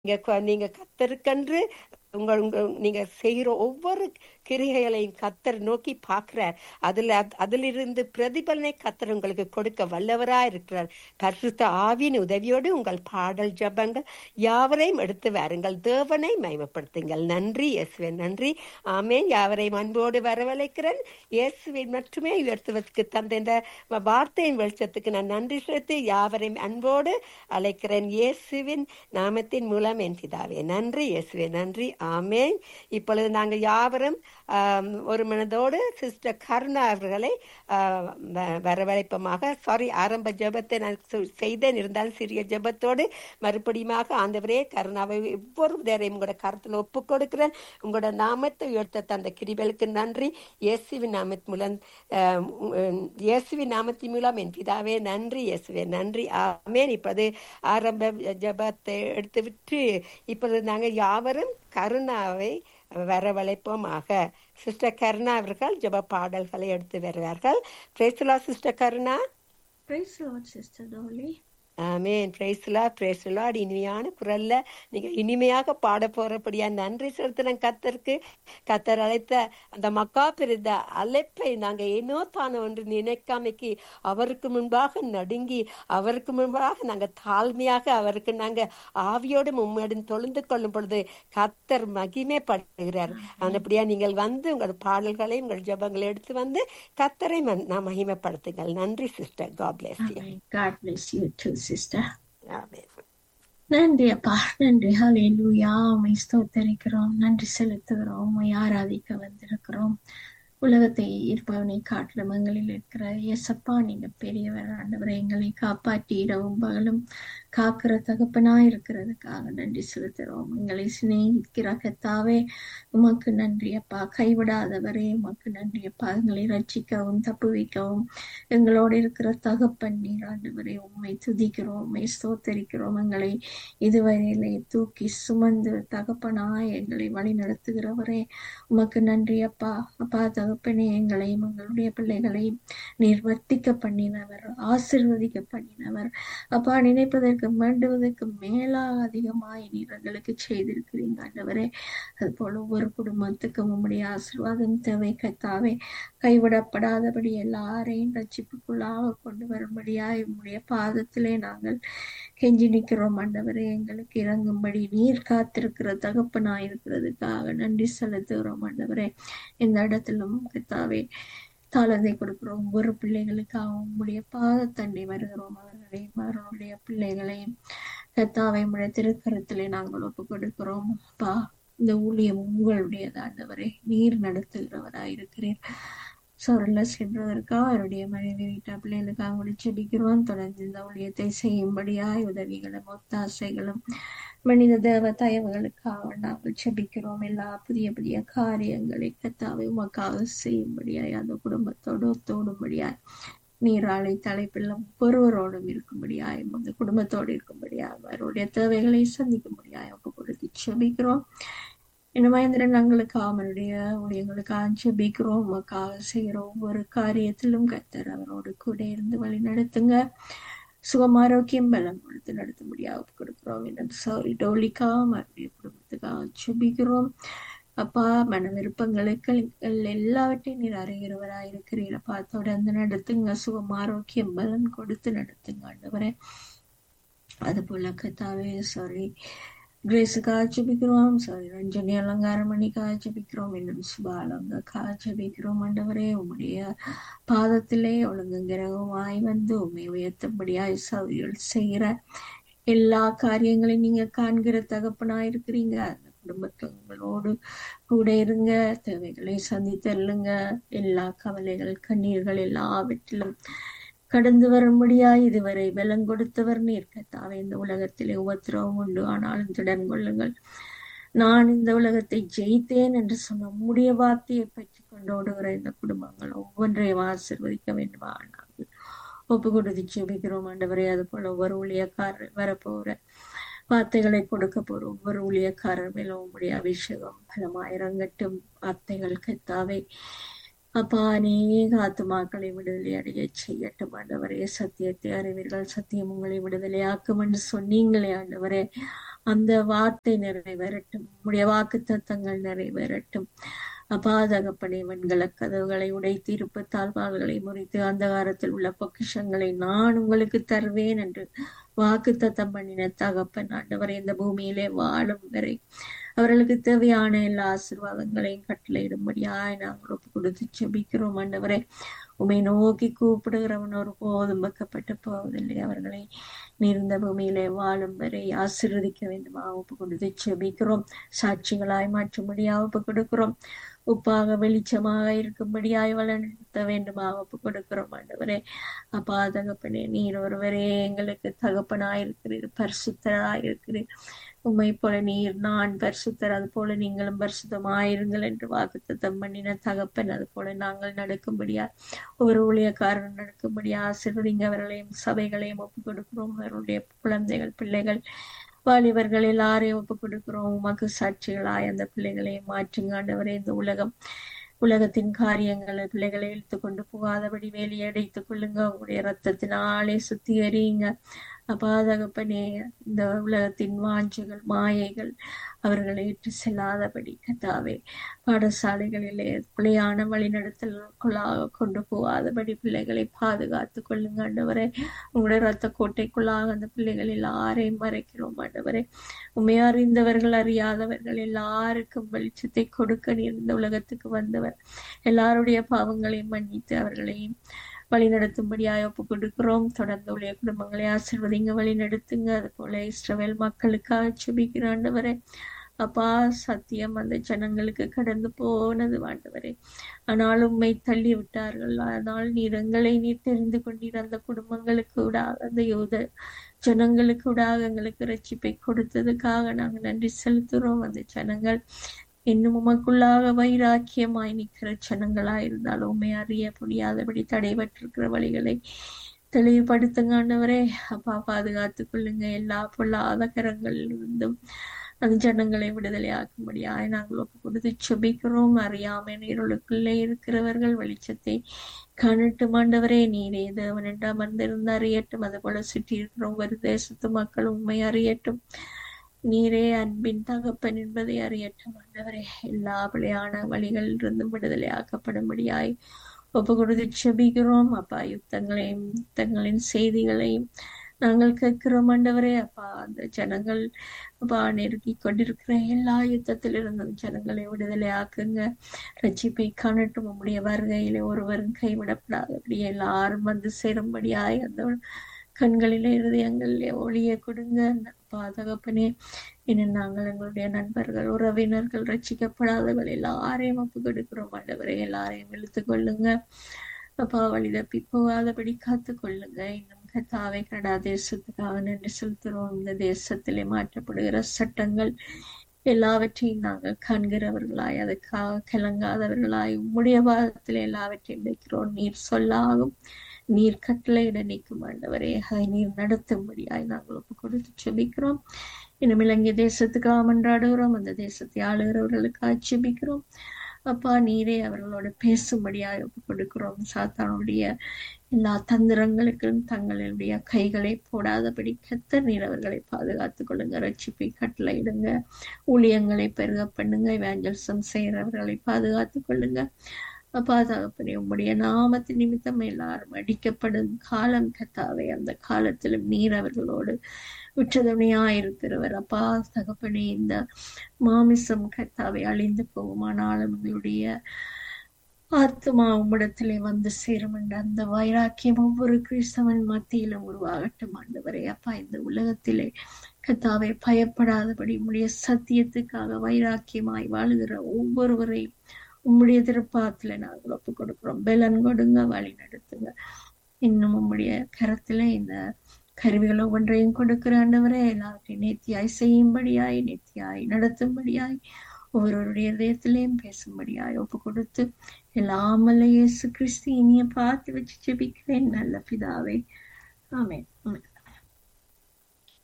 நீங்க க- நீங்க கத்தருக்கென்று உங்கள் உங்கள் நீங்க செய்கிற ஒவ்வொரு கிரிகைகளையும் கத்தர் நோக்கி பார்க்கிறார் அதுல அத்- அதிலிருந்து பிரதிபலனை கத்தர் உங்களுக்கு கொடுக்க வல்லவரா இருக்கிறார் பரிசுத்த ஆவியின் உதவியோடு உங்கள் பாடல் ஜபங்கள் யாவரையும் எடுத்து வாருங்கள் தேவனை மயமப்படுத்துங்கள் நன்றி இயேசுவே நன்றி ஆமென் யாவரையும் அன்போடு வரவழைக்கிறேன் இயேசுவின் மட்டுமே உயர்த்துவதற்கு தந்த இந்த வார்த்தையின் வெளிச்சத்துக்கு நான் நன்றி செலுத்தி யாவரையும் அன்போடு அழைக்கிறேன் இயேசுவின் நாமத்தின் மூலம் என் பிதாவே நன்றி இயேசுவே நன்றி ஆமென் இப்பொழுது நாங்கள் யாவரும் ஆம், ஒரு மனதோடு சிஸ்டர் கருணா அவர்களை ஆ, வ- வரவழைப்போமாக சாரி ஆரம்ப ஜெபத்தை நான் செ- செய்தேன் இருந்தாலும் சிறிய ஜெபத்தோடு மறுபடியுமாக ஆண்டவரே கருணாவை ஒவ்வொரு தரையும் உங்களோட கருத்தில் ஒப்பு கொடுக்கிறேன் உங்களோட நாமத்தை உயர்த்த தந்த கிரிபலுக்கு நன்றி இயேசுவின் நாமத்தின் மூலம் ஆம், உம், இயேசுவின் நாமத்தின் மூலம் என் பிதாவே நன்றி இயேசுவே நன்றி ஆமென் இப்போது ஆரம்ப ஜெபத்தை எடுத்துவிட்டு இப்பொழுது நாங்கள் யாவரும் கருணாவை வரவழைப்போமாக சிஸ்டர் கருணா அவர்கள் ஜெப பாடல்களை எடுத்து வருவார்கள் பிரேசுலா sister Karuna Praise the Lord, Sister Dolly. Amen பிரேசுலா பிரேசுலா இனிமையான குரல்ல நீங்க இனிமையாக பாட போறபடியா நன்றி செலுத்துறேன் கத்தருக்கு கத்தர் அழைத்த அந்த மக்கா பிரிந்த அழைப்பை நாங்க ஏனோ தானோ என்று நினைக்காமைக்கு அவருக்கு முன்பாக நடுங்கி அவருக்கு முன்பாக நாங்க தாழ்மையாக அவருக்கு நாங்க ஆவியோடு மும்மடும் தொழுந்து கொள்ளும் பொழுது கத்தர் மகிமைப்படுகிறார் அப்படியா நீங்கள் வந்து உங்கள் பாடல்களை உங்கள் ஜெபங்களை எடுத்து வந்து கத்தரை மன்- நான் மகிமைப்படுத்துங்கள் நன்றி sister God bless you Amen. God bless you too, sister. Amen நன்றி அப்பா நன்றி ஹalleluya உம்மை ஸ்தோத்தரிக்கிறோம் நன்றி செலுத்துகிறோம் உம்மை ஆராதிக்க வந்திருக்கிறோம் உலகத்தை இருப்பவனை காட்டிலும் எங்களில் இருக்கிற எசப்பா நீங்க பெரியவர் ஆண்டவரை எங்களை காப்பாற்றி இரவும் பகலும் காக்கிற தகப்பனா இருக்கிறதுக்காக நன்றி செலுத்துகிறோம் எங்களை சிநேகிக்கிற கத்தாவே உமக்கு நன்றி அப்பா கைவிடாதவரே உமக்கு நன்றி அப்பா எங்களை ரட்சிக்கவும் தப்புவிக்கவும் எங்களோடு இருக்கிற தகப்பன் நீர் ஆண்டவரே உண்மை துதிக்கிறோம் உண்மை ஸ்தோத்தரிக்கிறோம் எங்களை இதுவரையிலே தூக்கி சுமந்து தகப்பனாய் எங்களை வழி நடத்துகிறவரே உமக்கு நன்றி அப்பா அப்பா தகப்பனே எங்களையும் எங்களுடைய பிள்ளைகளையும் நீர் வர்த்திக்க பண்ணினவர் ஆசிர்வதிக்க பண்ணினவர் அப்பா நினைப்பதற்கு வேண்டுவதற்கு மேலாக அதிகமாய் நீர் எங்களுக்கு செய்திருக்கிறீங்க ஆண்டவரே அது போல ஒவ்வொரு குடும்பத்துக்கும் உம்முடைய ஆசீர்வாதம் தேவை கத்தாவே கைவிடப்படாதபடி எல்லாரையும் ரட்சிப்புக்குள்ளாக கொண்டு வரும்படியாய் உம்முடைய பாதத்திலே நாங்கள் கெஞ்சி நிற்கிறோம் ஆண்டவரே எங்களுக்கு இறங்கும்படி நீர் காத்திருக்கிற தகப்பனாய் இருக்கிறதுக்காக நன்றி செலுத்துகிறோம் ஆண்டவரே இந்த இடத்திலும் கத்தாவே தாளத்தை கொடுக்கிறோம் ஒவ்வொரு பிள்ளைகளுக்காக உம்முடைய பாதத்தண்டை வருகிறோம் அவர்களையும் அவர்களுடைய பிள்ளைகளையும் கத்தாவை உடைய திருக்கரத்திலே நாங்கள் ஒப்பு கொடுக்கிறோம் அப்பா இந்த ஊழியம் உங்களுடையது ஆண்டவரே நீர் நடத்துகிறவராய் இருக்கிறீர் சோரில் சென்றதற்கா அவருடைய மனைவி வீட்டா பிள்ளைகளுக்காக கூட ஜெபிக்கிறோம் தொடர்ந்து இந்த ஊழியத்தை செய்யும்படியாய் உதவிகளும் ஒத்தாசைகளும் மனித தேவ தயவுகளுக்காக நாங்கள் ஜெபிக்கிறோம் எல்லா புதிய புதிய காரியங்களை கத்தாவை உமக்காக செய்யும்படியாய் அந்த குடும்பத்தோடு ஒத்தோடும்படியாய் நீராளை தலைப்பில் ஒவ்வொருவரோடும் இருக்கும்படியாய் அந்த குடும்பத்தோடு இருக்கும்படியாய் அவருடைய தேவைகளை சந்திக்கும்படியாய் ஒப்பு கொடுத்து ஜெபிக்கிறோம் இந்த மகேந்திரன் எங்களுக்காக அவருடைய ஊழியங்களுக்காக ஜெபிக்கிறோம் உமக்காக செய்கிற ஒவ்வொரு காரியத்திலும் கத்தர் அவரோடு கூட இருந்து வழி நடத்துங்க சுகம் ஆரோக்கியம் பலம் கொடுத்து நடத்தும்படியாக ஒப்பு கொடுக்கிறோம் இன்னும் சாரி டோலிக்கா அவருடைய குடும்பத்துக்காக ஜெபிக்கிறோம் அப்பா மன விருப்பங்களுக்கு எல்லாவற்றையும் நீர் அறிகிறவராய் இருக்கிறீர் அப்பா தொடர்ந்து நடத்துங்க சுகம் ஆரோக்கியம் பலன் கொடுத்து நடத்துங்க ஆண்டவரே அது போல கத்தாவே சாரி கிரேஸுக்காக ஜபிக்கிறோம் சாரி ரஞ்சனி அலங்காரமணிக்காக ஜபிக்கிறோம் இன்னும் சுபாலங்கக்காக ஜபிக்கிறோம் ஆண்டவரே உம்முடைய பாதத்திலே ஒழுங்குங்கிறகமாய் வந்து உண்மை உயர்த்தபடியாய் சவியல் செய்கிற எல்லா காரியங்களையும் நீங்க காண்கிற தகப்பனாய் இருக்கிறீங்க அந்த குடும்பத்தில் உங்களோடு கூட இருங்க தேவைகளை சந்தித்தருளுங்க எல்லா கவலைகள் கண்ணீர்கள் எல்லாவற்றிலும் கடந்து வரும்படியா இதுவரை பலம் கொடுத்தவர் நீர் கத்தாவே இந்த உலகத்திலே உபத்திரவம் உண்டு ஆனாலும் திடன் கொள்ளுங்கள் நான் இந்த உலகத்தை ஜெயித்தேன் என்று சொன்ன உம்முடைய வார்த்தையை பற்றி கொண்டோடுகிற இந்த குடும்பங்கள் ஒவ்வொன்றையும் ஆசிர்வதிக்க வேண்டுமா நாங்கள் ஒப்பு கொடுத்து ஜெபிக்கிறோம் ஆண்டவரே அது போல ஒவ்வொரு ஊழியக்காரர் வரப்போற வார்த்தைகளை கொடுக்க போற ஒவ்வொரு ஊழியக்காரர் மேலும் உங்களுடைய அபிஷேகம் பலமாயிரங்கட்டும் வார்த்தைகள் கத்தாவே அப்பா அநேக ஆத்துமாக்களை விடுதலை அடைய செய்யட்டும் ஆண்டவரே சத்தியத்தை அறிவீர்கள் சத்தியம் உங்களை விடுதலையாக்கும் என்று சொன்னீங்களே ஆண்டவரே அந்த வார்த்தை நிறைவேறட்டும் உம்முடைய வாக்கு தத்தங்கள் நிறைவேறட்டும் அப்பா தகப்பனே வெண்கல கதவுகளை உடைத்து இருப்பு தாழ்வாள்களை முறித்து அந்தகாரத்தில் உள்ள பொக்கிஷங்களை நான் உங்களுக்கு தருவேன் என்று வாக்கு தத்தம் பண்ணின தகப்பன் ஆண்டவரை இந்த பூமியிலே வாழும் வரை அவர்களுக்கு தேவையான எல்லா ஆசீர்வாதங்களையும் கட்டளையிடும்படியாய் நாங்கள் ஒப்பு கொடுத்து செபிக்கிறோம் ஆண்டவரே உமை நோக்கி கூப்பிடுகிறவன் ஒரு போதும் வைக்கப்பட்டு போவதில்லை அவர்களை நீர்ந்த பூமியிலே வாழும் வரை ஆசீர்வதிக்க வேண்டுமா ஒப்பு கொடுத்து செபிக்கிறோம் சாட்சிகளாய் மாற்றும்படியா ஒப்பு கொடுக்கிறோம் உப்பாக வெளிச்சமாக இருக்கும்படியாய் வளர்த்த வேண்டுமா ஒப்பு கொடுக்கிறோம் ஆண்டவரே அப்பா தகப்பனே நீர் ஒருவரே எங்களுக்கு தகப்பனாயிருக்கிறீர் பரிசுத்தராயிருக்கிறீர் உம்மை போல நீர் நான் பரிசுத்தர் அது போல நீங்களும் பரிசுத்தமாயிருங்கள் என்று வாக்குத்தத்தம் பண்ணின தகப்பன் அது போல நாங்கள் நடக்கும்படியா ஒரு ஊழியக்காரன் நடக்கும்படியா ஆசிர்வதிங்க அவர்களையும் சபைகளையும் ஒப்பு கொடுக்கிறோம் அவருடைய குழந்தைகள் பிள்ளைகள் வாலிபர்கள் எல்லாரையும் ஒப்பு கொடுக்கிறோம் உமக்கு சாட்சிகளாய் அந்த பிள்ளைகளை மாற்றுங்க ஆண்டவரே இந்த உலகம் உலகத்தின் காரியங்களை பிள்ளைகளை இழுத்து கொண்டு போகாதபடி வேலியை அடைத்துக் கொள்ளுங்க உங்களுடைய ரத்தத்தினாலே சுத்திகரிங்க அப்பா தகப்பனே இந்த உலகத்தின் வாஞ்சைகள் மாயைகள் அவர்களை இட்டு செல்லாதபடி கத்தாவே பாடசாலைகளிலே பிள்ளையான வழிநடத்தலுக்குள்ளாக கொண்டு போகாதபடி பிள்ளைகளை பாதுகாத்து கொள்ளுங்க ஆண்டவரே உங்களுடைய ரத்த கோட்டைக்குள்ளாக அந்த பிள்ளைகள் எல்லாரையும் மறைக்கிறோம் ஆண்டவரே உண்மை அறிந்தவர்கள் அறியாதவர்கள் எல்லாருக்கும் வெளிச்சத்தை கொடுக்க நீர் இந்த உலகத்துக்கு வந்தவர் எல்லாருடைய பாவங்களையும் மன்னித்து அவர்களையும் வழி நடத்தும்படியாக ஒப்பு கொடுக்கிறோம் தொடர்ந்து உடைய குடும்பங்களை ஆசிர்வதிங்க வழி நடத்துங்க அது போல இஸ்ரவேல் மக்களுக்காக சுபிக்கிற ஆண்டவரே அப்பா சத்தியம் அந்த ஜனங்களுக்கு கடந்து போனது ஆண்டவரே ஆனால் உண்மை தள்ளி விட்டார்கள் ஆனால் நீர் எங்களை நீர் தெரிந்து கொண்டீர் அந்த குடும்பங்களுக்கு விடாக அந்த யோத ஜனங்களுக்கு விடாக எங்களுக்கு ரட்சிப்பை கொடுத்ததுக்காக நாங்கள் நன்றி செலுத்துகிறோம் அந்த ஜனங்கள் இன்னும் உமக்குள்ளாக வைராக்கியமாய் நிற்கிற ஜனங்களா இருந்தாலும் உண்மை அறிய முடியாதபடி தடைபட்டிருக்கிற வழிகளை தெளிவுபடுத்துங்க ஆண்டவரே அப்பா பாதுகாத்து கொள்ளுங்க எல்லா பொல்லாத கரங்களில் இருந்தும் அந்த ஜனங்களை விடுதலையாக்கும்படியாய் நாங்கள் ஒப்பு கொடுத்து செபிக்கிறோம் அறியாமை நீருளுக்குள்ளே இருக்கிறவர்கள் வெளிச்சத்தை கணட்டும் ஆண்டவரே நீரே தேவன் என்று அமர்ந்திருந்து அறியட்டும் அது போல சுற்றி இருக்கிற ஒவ்வொரு தேசத்து மக்கள் உண்மை அறியட்டும் நீரே அன்பின் தகப்பன் என்பதை அறியட்டும் ஆண்டவரே எல்லா பிழையான வழிகளில் இருந்தும் விடுதலையாக்கப்படும்படியாய் ஒப்பு கொடுத்து செபிக்கிறோம் அப்பா யுத்தங்களையும் யுத்தங்களின் செய்திகளையும் நாங்கள் கேட்கிறோம் ஆண்டவரே அப்பா அந்த ஜனங்கள் அப்பா நெருக்கி கொண்டிருக்கிற எல்லா யுத்தத்திலிருந்தும் ஜனங்களை விடுதலை ஆக்குங்க ரட்சிப்பை காணட்டும் உம்முடைய வருகையில ஒருவரும் கைவிடப்படாதபடி எல்லாரும் வந்து சேரும்படியாய் அந்த கண்களிலே இருதயங்களிலே ஒளியை கொடுங்க அப்பா தகப்பனே இன்னும் நாங்கள் எங்களுடைய நண்பர்கள் உறவினர்கள் ரட்சிக்கப்படாதவர்கள் எல்லாரையும் ஒப்பு கொடுக்கிறோம் ஆண்டவரே எல்லாரையும் இழுத்து கொள்ளுங்க அப்பா வழி தப்பி போகாதபடி காத்து கொள்ளுங்க இன்னும் கத்தாவை கனடா தேசத்துக்காக நன்றி செலுத்துகிறோம் இந்த தேசத்திலே மாற்றப்படுகிற சட்டங்கள் எல்லாவற்றையும் நாங்கள் காண்கிறவர்களாய் அதுக்காக கலங்காதவர்களாய் உம்முடைய பாதத்தில் எல்லாவற்றையும் வைக்கிறோம் நீர் சொல்லாகும் நீர் கட்டளையிட நீக்கும் ஆண்டவரே அதை நீர் நடத்தும்படியாய் நாங்கள் ஒப்பு கொடுத்து செபிக்கிறோம் இன்னும் இலங்கை தேசத்துக்காக மன்றாடுகிறோம் அந்த தேசத்தை ஆளுகிறவர்களுக்காக செபிக்கிறோம் அப்பா நீரே அவர்களோட பேசும்படியாக ஒப்பு கொடுக்கிறோம் சாத்தானுடைய எல்லா தந்திரங்களுக்கும் தங்களுடைய கைகளை போடாதபடி கத்த நீர் அவர்களை பாதுகாத்துக் கொள்ளுங்க ரட்சிப்பை கட்டளையிடுங்க ஊழியங்களை பெருக பண்ணுங்க வேஞ்சல்சம் செய்கிறவர்களை பாதுகாத்துக் கொள்ளுங்க அப்பா தகப்பனே உம்முடைய நாமத்து நிமித்தம் எல்லாரும் அடிக்கப்படும் காலம் கத்தாவே அந்த காலத்திலும் நீர் அவர்களோடு உற்றதுணையாயிருக்கிறவர் அப்பா தகப்பனே இந்த மாமிசம் கத்தாவை அழிந்து போகுமானாலும் எங்களுடைய ஆத்மா உம்மிடத்திலே வந்து சேரும் என்ற அந்த வைராக்கியம் ஒவ்வொரு கிறிஸ்தவன் மத்தியிலும் உருவாகட்டும் ஆண்டவரே அப்பா இந்த உலகத்திலே கத்தாவை பயப்படாதபடி உம்முடைய சத்தியத்துக்காக வைராக்கியமாய் வாழுகிற ஒவ்வொருவரையும் உம்முடைய திருப்பாத்துல நாங்கள் ஒப்பு கொடுக்கிறோம் பெலன் கொடுங்க வழி நடத்துங்க இன்னும் உம்முடைய கரத்துல இந்த கருவிகள் ஒவ்வொன்றையும் கொடுக்கிற ஆண்டவரே எல்லாவற்றையும் நேர்த்தியாய் செய்யும்படியாய் நேர்த்தியாய் நடத்தும்படியாய் ஒவ்வொருவருடைய இதயத்திலையும் பேசும்படியாய் ஒப்பு கொடுத்து எல்லாமல்ல இயேசு கிறிஸ்து இனிய பார்த்து வச்சு ஜெபிக்கிறேன் நல்ல பிதாவே ஆமென் ஆமென்